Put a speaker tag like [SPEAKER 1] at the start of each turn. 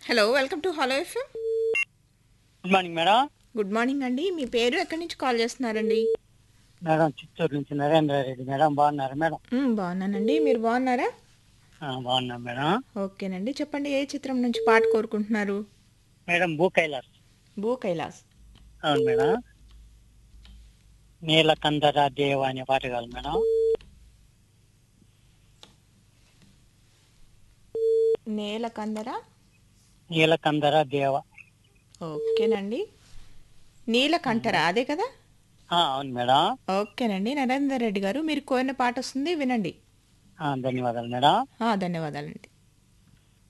[SPEAKER 1] hello welcome to hello FM
[SPEAKER 2] good morning madam
[SPEAKER 1] good morning అండి మీ పేరు ఎక్కడి నుంచి కాల్ చేస్తున్నారండి
[SPEAKER 2] మేడం చిత్తూరు నుంచి నరేంద్ర రెడ్డి మేడం బాగున్నారు మేడం
[SPEAKER 1] మ్, బాగున్నానండి మీరు బాగున్నారా
[SPEAKER 2] ఆ, బాగున్నాం మేడం
[SPEAKER 1] ఓకేనండి చెప్పండి ఏ చిత్రం నుంచి పాట కోరుకుంటున్నారు
[SPEAKER 2] మేడం భూ కైలాస్
[SPEAKER 1] భూ కైలాస్
[SPEAKER 2] అవును మేడం నీలకందర దేవ అనే పాట కాదు మేడం
[SPEAKER 1] నేల కందర
[SPEAKER 2] నీలకందర దేవ
[SPEAKER 1] ఓకేనండి నీలకంఠర అదే కదా
[SPEAKER 2] ఆ, అవును మేడం
[SPEAKER 1] ఓకేనండి నరేందర్ రెడ్డి గారు మీరు కోరిన పాట వస్తుంది వినండి
[SPEAKER 2] ఆ, ధన్యవాదాలు మేడం
[SPEAKER 1] ఆ, ధన్యవాదాలండి